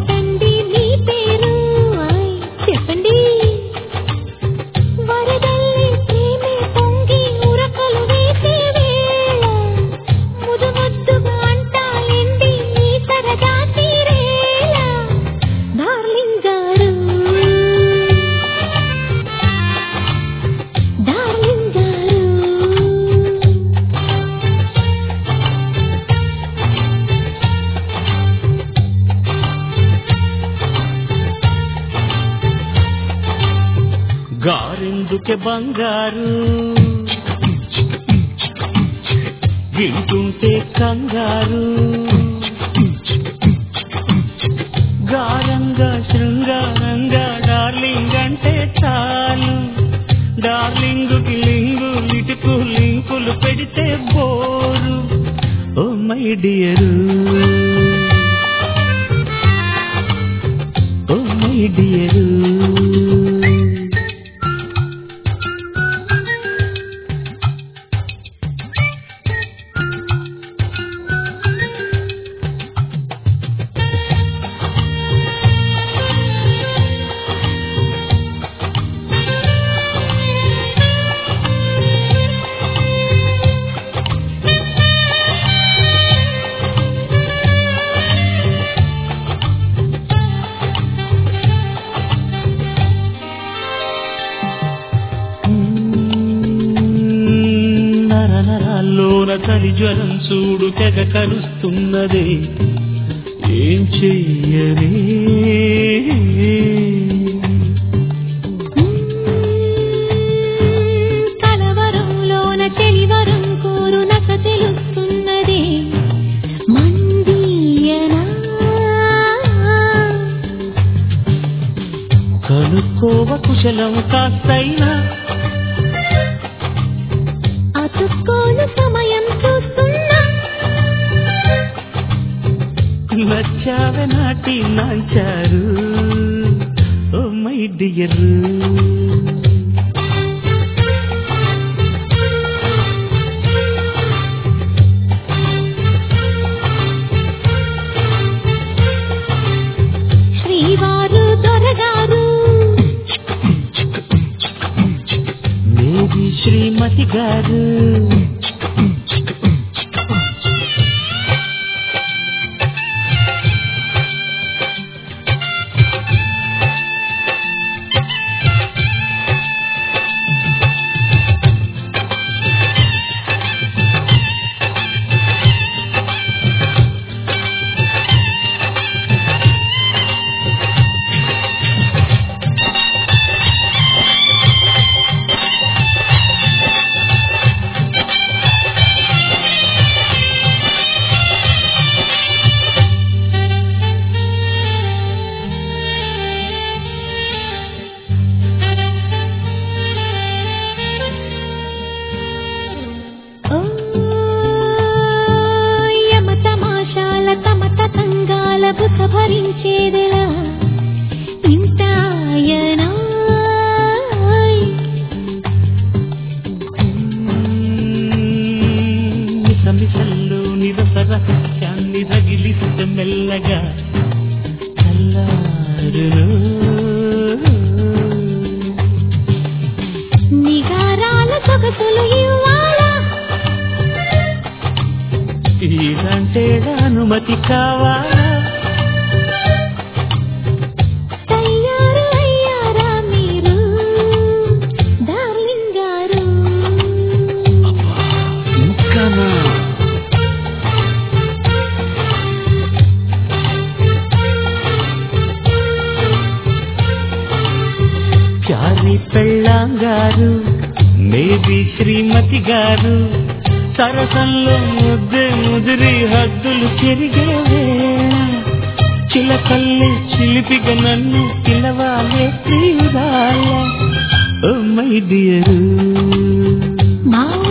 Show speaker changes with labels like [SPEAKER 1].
[SPEAKER 1] ఏమిటండి మీ పేరు ఆయ్ చెప్పండి వరదల్లి ప్రేమే పొంగి ఉరకలు వేసే వేళ ముదు ముద్దుగా అంటాలేండి మీ సరదా తీరేలా డార్లింగ్ గారు డార్లింగ్ గారు
[SPEAKER 2] గారెందుకే బంగారు వింటుంటే కంగారు గారంగా శృంగారంగా డార్లింగ్ అంటే చాలు డార్లింగుకి లింగు ఇటుకు లింకులు పెడితే bore oh my dear oh my dear నర నరాల్లోన చలి జ్వరం చూడు తెగ కలుస్తున్నదే ఏం చెయ్యనే
[SPEAKER 1] కలవరంలోన చెలివరం కోరు నక తెలుస్తున్నది మందీయనా
[SPEAKER 2] కనుక్కోవ కుశలం కాస్తైనా
[SPEAKER 1] అతుక్కోను సమయం చూస్తున్నా
[SPEAKER 2] నచ్చావే నాటి నాంచారు ఓ మై డియర్
[SPEAKER 1] శ్రీవారు దొరగారు
[SPEAKER 2] మేరీ శ్రీమతి గారు
[SPEAKER 1] ఓ యమ తమాషాల తమ తతంగాల బుస భరించేదెలా ఇంటాయనా
[SPEAKER 2] మిసమిసల్లో నిరస రహస్యాన్ని రగిలిస్తే మెల్లగా చల్లారును
[SPEAKER 1] నిగారాల సొగసులు ఇవ్వాలా
[SPEAKER 2] ఇదంటే అనుమతి కావాలా
[SPEAKER 1] తయారు అయ్యారా మీరు డార్లింగ్ గారు
[SPEAKER 2] ఇంకానా ప్యారి పెళ్ళాంగారు మేబీ శ్రీమతి గారు సరసంలో ముద్దే ముదిరి హద్దులు చెరిగే వేళ చిలకల్లి చిలిపిగా నన్ను పిలవాలే ప్రియురాల ఓ మై డియరు
[SPEAKER 1] మా